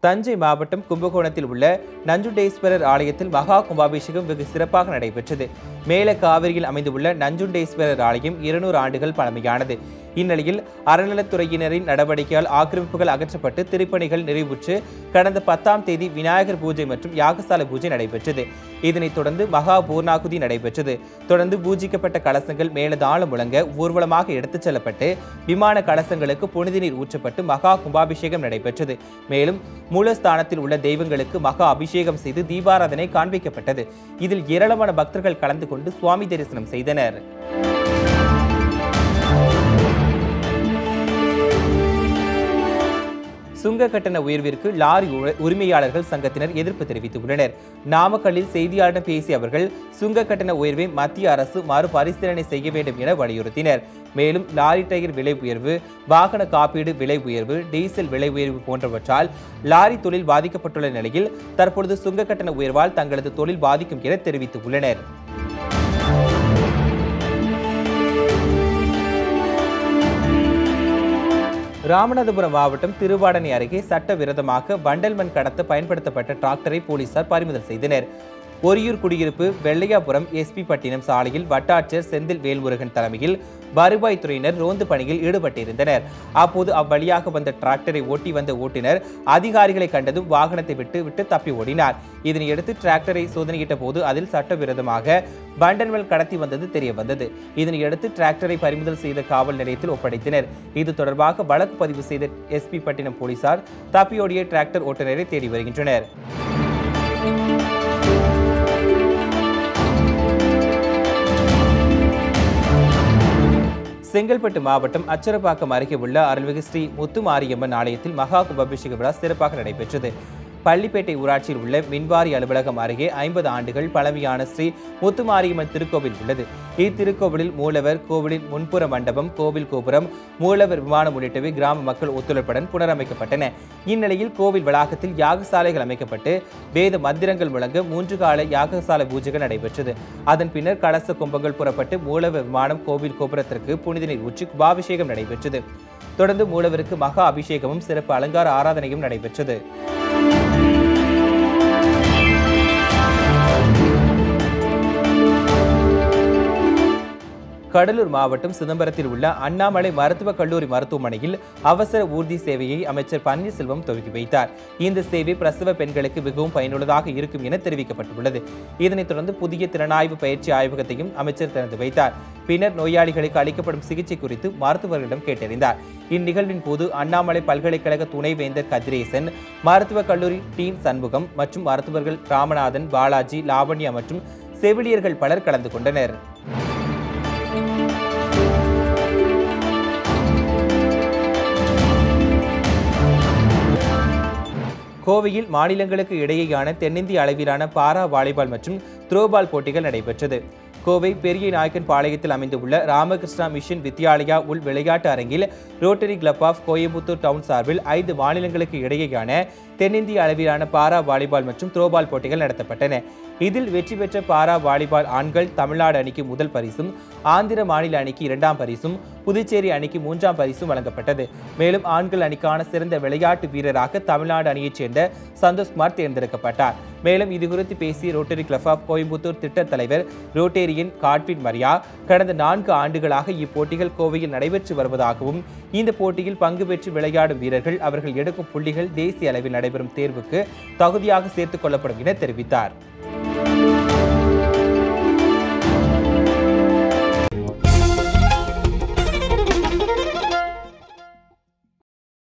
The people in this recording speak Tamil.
தஞ்சை மாவட்டம் கும்பகோணத்தில் உள்ள நஞ்சுண்டேஸ்வரர் ஆலயத்தில் மகா கும்பாபிஷேகம் வெகு சிறப்பாக நடைபெற்றது மேல காவிரியில் அமைந்துள்ள நஞ்சுண்டேஸ்வரர் ஆலயம் இருநூறு ஆண்டுகள் பழமையானது இந்நிலையில் அறநிலைத்துறையினரின் நடவடிக்கையால் ஆக்கிரமிப்புகள் அகற்றப்பட்டு திருப்பணிகள் நிறைவுற்று கடந்த பத்தாம் தேதி விநாயகர் பூஜை மற்றும் யாகசாலை பூஜை நடைபெற்றது இதனைத் தொடர்ந்து மகா பூர்ணாகுதி நடைபெற்றது தொடர்ந்து பூஜிக்கப்பட்ட கலசங்கள் மேலதாளம் முழங்க ஊர்வலமாக எடுத்துச் செல்லப்பட்டு விமான கலசங்களுக்கு புனித நீர் ஊற்றப்பட்டு மகா கும்பாபிஷேகம் நடைபெற்றது மேலும் மூலஸ்தானத்தில் உள்ள தெய்வங்களுக்கு மகா அபிஷேகம் செய்து தீபாராதனை காண்பிக்கப்பட்டது இதில் ஏராளமான பக்தர்கள் கலந்து கொண்டு சுவாமி தரிசனம் செய்தனர் சுங்க கட்டண உயர்விற்கு லாரி உ- உரிமையாளர்கள் சங்கத்தினர் எதிர்ப்பு தெரிவித்துள்ளனர் நாமக்கல்லில் செய்தியாளரிடம் பேசிய அவர்கள் சுங்க கட்டண உயர்வை மத்திய அரசு மறுபரிசீலனை செய்ய வேண்டும் என வலியுறுத்தினர் மேலும் லாரி டயர் விலை உயர்வு வாகன காப்பீடு விலை உயர்வு டீசல் விலை உயர்வு போன்றவற்றால் லாரி தொழில் பாதிக்கப்பட்டுள்ள நிலையில் தற்பொழுது சுங்க கட்டண உயர்வால் தங்களது தொழில் பாதிக்கும் என தெரிவித்துள்ளனர் ராமநாதபுரம் மாவட்டம் திருவாடனை அருகே சட்டவிரோதமாக வண்டல் மண் கடத்த பயன்படுத்தப்பட்ட டிராக்டரை போலீசார் பறிமுதல் செய்தனர் ஒரியூர் குடியிருப்பு வெள்ளையாபுரம் எஸ்பி பட்டினம் சாலையில் வட்டாட்சியர் செந்தில் வேல்முருகன் தலைமையில் வருவாய்த்துறையினர் ரோந்து பணியில் ஈடுபட்டிருந்தனர் அப்போது அவ்வழியாக வந்த டிராக்டரை ஓட்டி வந்த ஓட்டுநர் அதிகாரிகளை கண்டதும் வாகனத்தை விட்டு விட்டு தப்பி ஓடினார் இதனையடுத்து டிராக்டரை சோதனையிட்ட போது அதில் சட்டவிரோதமாக பண்டன்வெல் கடத்தி வந்தது தெரிய வந்தது இதனையடுத்து டிராக்டரை பறிமுதல் செய்த காவல் நிலையத்தில் ஒப்படைத்தனர் இது தொடர்பாக வழக்கு பதிவு செய்த எஸ்பி பட்டினம் போலீசார் தப்பியோடிய டிராக்டர் ஓட்டுநரை தேடி வருகின்றனர் செங்கல்பட்டு மாவட்டம் அச்சரப்பாக்கம் அருகே உள்ள அருள்மிகு ஸ்ரீ முத்துமாரியம்மன் ஆலயத்தில் மகா கும்பாபிஷேக விழா சிறப்பாக நடைபெற்றது பள்ளிப்பேட்டை ஊராட்சியில் உள்ள மின்வாரி அலுவலகம் அருகே ஐம்பது ஆண்டுகள் பழமையான ஸ்ரீ முத்துமாரியம்மன் திருக்கோவில் உள்ளது இத்திருக்கோவிலில் மூலவர் கோவிலின் முன்புற மண்டபம் கோவில் கோபுரம் மூலவர் விமானம் உள்ளிட்டவை கிராம மக்கள் ஒத்துழைப்புடன் புனரமைக்கப்பட்டன இந்நிலையில் கோவில் வளாகத்தில் யாகசாலைகள் அமைக்கப்பட்டு வேத மந்திரங்கள் முழங்க மூன்று கால யாகசாலை பூஜைகள் நடைபெற்றது அதன் பின்னர் கலச கும்பங்கள் புறப்பட்டு மூலவர் விமானம் கோவில் கோபுரத்திற்கு புனித நீர் ஊற்றி குபாபிஷேகம் நடைபெற்றது தொடர்ந்து மூலவருக்கு மகா அபிஷேகமும் சிறப்பு அலங்கார ஆராதனையும் நடைபெற்றது கடலூர் மாவட்டம் சிதம்பரத்தில் உள்ள அண்ணாமலை மருத்துவக் கல்லூரி மருத்துவமனையில் அவசர ஊர்தி சேவையை அமைச்சர் பன்னீர்செல்வம் துவக்கி வைத்தார் இந்த சேவை பிரசவ பெண்களுக்கு மிகவும் பயனுள்ளதாக இருக்கும் என தெரிவிக்கப்பட்டுள்ளது இதனைத் தொடர்ந்து புதிய திறனாய்வு பயிற்சி ஆய்வகத்தையும் அமைச்சர் திறந்து வைத்தார் பின்னர் நோயாளிகளுக்கு அளிக்கப்படும் சிகிச்சை குறித்து மருத்துவர்களிடம் கேட்டறிந்தார் இந்நிகழ்வின் போது அண்ணாமலை பல்கலைக்கழக துணைவேந்தர் கதிரேசன் மருத்துவக் கல்லூரி டீன் சண்முகம் மற்றும் மருத்துவர்கள் ராமநாதன் பாலாஜி லாவண்யா மற்றும் செவிலியர்கள் பலர் கலந்து கொண்டனர் கோவையில் மாநிலங்களுக்கு இடையேயான தென்னிந்திய அளவிலான பாரா வாலிபால் மற்றும் த்ரோபால் போட்டிகள் நடைபெற்றது கோவை பெரிய நாயக்கன் பாளையத்தில் அமைந்துள்ள ராமகிருஷ்ணா மிஷன் வித்யாலயா உள் விளையாட்டு அரங்கில் Rotary Club of Coimbatore town சார்பில் ஐந்து மாநிலங்களுக்கு இடையேயான தென்னிந்திய அளவிலான பாரா வாலிபால் மற்றும் த்ரோபால் போட்டிகள் நடத்தப்பட்டன இதில் வெற்றி பெற்ற பாரா வாலிபால் ஆண்கள் தமிழ்நாடு அணிக்கு முதல் பரிசும் ஆந்திர மாநில அணிக்கு இரண்டாம் பரிசும் புதுச்சேரி அணிக்கு மூன்றாம் பரிசும் வழங்கப்பட்டது மேலும் ஆண்கள் அணிக்கான சிறந்த விளையாட்டு வீரராக தமிழ்நாடு அணியைச் சேர்ந்த சந்தோஷ்குமார் தேர்ந்தெடுக்கப்பட்டார் மேலும் இதுகுறித்து பேசிய ரோட்டரி கிளப் ஆஃப் கோயம்புத்தூர் திட்டத் தலைவர் ரோட்டேரியன் காட்வின் மரியா கடந்த நான்கு ஆண்டுகளாக இப்போட்டிகள் கோவையில் நடைபெற்று வருவதாகவும் இந்த போட்டியில் பங்கு பெற்று விளையாடும் வீரர்கள் அவர்கள் எடுக்கும் புள்ளிகள் தேசிய அளவில் நடைபெறும் தேர்வுக்கு தகுதியாக சேர்த்துக் கொள்ளப்படும் என தெரிவித்தார்